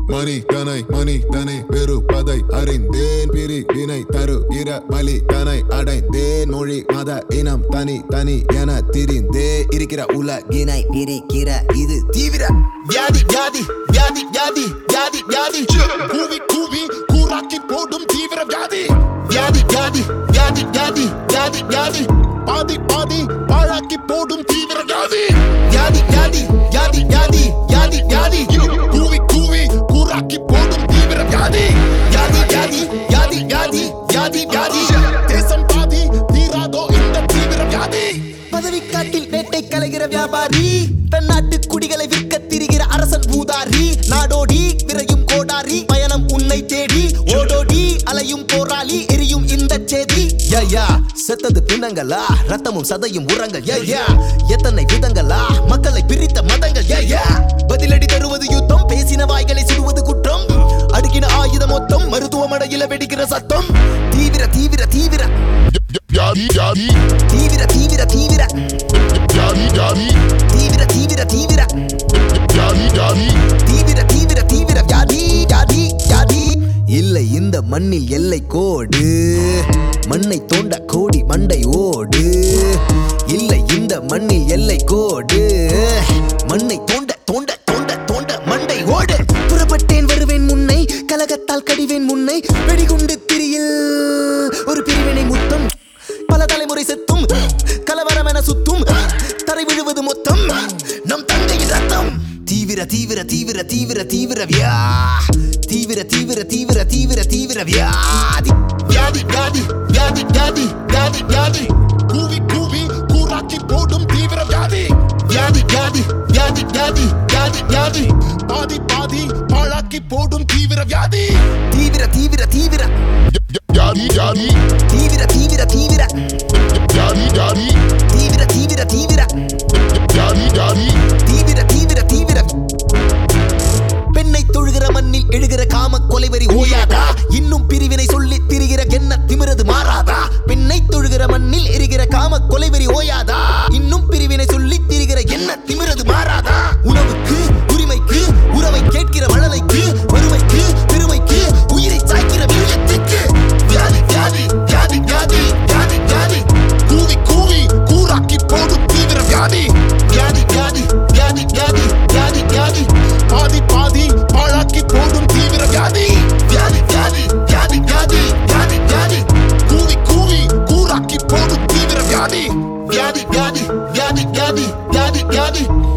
மணி தனை மணி தனை வெறுப்பதை அறிந்தேன் பிரி வினை தரு இர பலி தனை அடைந்தேன் மொழி மத இனம் தனி தனி என திரிந்தே இருக்கிற உலகினை பிரிக்கிற இது தீவிர வியாதி வியாதி வியாதி வியாதி வியாதி வியாதி கூவி கூவி கூறாக்கி போடும் தீவிர வியாதி வியாதி வியாதி வியாதி வியாதி வியாதி வியாதி பாதி பாதி பாழாக்கி போடும் தீவிர வியாதி வியாதி வியாதி வியாதி வியாதி வியாதி வியாதி கூவி கூவி கூறாக்கி போடும் தீவிர வியாதி வியாதி வியாதி வியாதி வியாதி வியாதி வியாதி தேசம் பாதி தீராதோ இந்த தீவிர வியாதி பதவிக்காட்டில் வேட்டை கலைகிற வியாபாரி தன் நாட்டு குடிகளை விற்க திரிகிற அரசன் பூதாரி நாடோடி விரையும் கோடாரி பயணம் உன்னை தேடி ஓடோடி அலையும் போராளி எரியும் இந்த செய்தி யா யா செத்தது பிணங்களா ரத்தமும் சதையும் உரங்கள் யா யா எத்தனை விதங்களா மக்களை பிரித்த மதங்கள் யா யா பதிலடி தருவது யுத்தம் பேசின வாய்களை சுடுவது குற்றம் அடுக்கின ஆயுதம் மொத்தம் மருத்துவமனையில வெடிக்கிற சத்தம் தீவிர தீவிர தீவிர வியாதி வியாதி தீவிர தீவிர தீவிர வியாதி வியாதி தீவிர தீவிர தீவிர வியாதி வியாதி தீவிர தீவிர தீவிர வியாதி வியாதி வியாதி இல்லை இந்த மண்ணில் எல்லை கோடு மண்ணை தோண்ட கோடி மண்டை ஓடு இல்லை இந்த மண்ணில் எல்லை கோடு மண்ணை தோண்ட தோண்ட தோண்ட தோண்ட மண்டை ஓடு புறப்பட்டேன் வருவேன் முன்னை கலகத்தால் கடிவேன் முன்னை வெடிகுண்டு திரியில் ஒரு பிரிவினை முத்தம் பல தலைமுறை செத்தும் கலவரம் என சுத்தும் தரை விழுவது மொத்தம் நம் தந்தையின் ரத்தம் தீவிர தீவிர தீவிர தீவிர தீவிர வியா தீவிர தீவிர தீவிர தீவிர தீவிர வியாதி வியாதி வியாதி வியாதி வியாதி வியாதி வியாதி கூவி கூவி கூறாக்கி போடும் தீவிர வியாதி வியாதி வியாதி வியாதி வியாதி வியாதி வியாதி பாதி பாதி பாழாக்கி போடும் தீவிர வியாதி தீவிர தீவிர தீவிர வியாதி வியாதி தீவிர தீவிர தீவிர வியாதி வியாதி தீவிர தீவிர தீவிர வியாதி வியாதி தீவிர தீவிர தீவிர பெண்ணை தொழுகிற மண்ணில் எழுகிற காம கொலைவரி ஓயாதா இன்னும் பிரிவினை சொல்லி திரிகிற என்ன திமிரது மாறாதா பெண்ணை தொழுகிற மண்ணில் எரிகிற காம கொலைவரி ஓயாதா இன்னும் பிரிவினை சொல்லி திரிகிற என்ன திமிரது மாறாதா உணவுக்கு உரிமைக்கு உறவை கேட்கிற மழலைக்கு வறுமைக்கு பெருமைக்கு உயிரை சாய்க்கிற வீரியத்துக்கு வியாதி வியாதி வியாதி வியாதி வியாதி வியாதி கூவி கூவி கூறாக்கி போடும் தீவிர வியாதி வியாதி வியாதி வியாதி வியாதி வியாதி வியாதி பாதி பாதி பாழாக்கி போடும் தீவிர வியாதி வியாதி வியாதி வியாதி வியாதி வியாதி வியாதி கூவி கூவி கூறாக்கி போடும் தீவிர வியாதி வியாதி வியாதி வியாதி வியாதி வியாதி வியாதி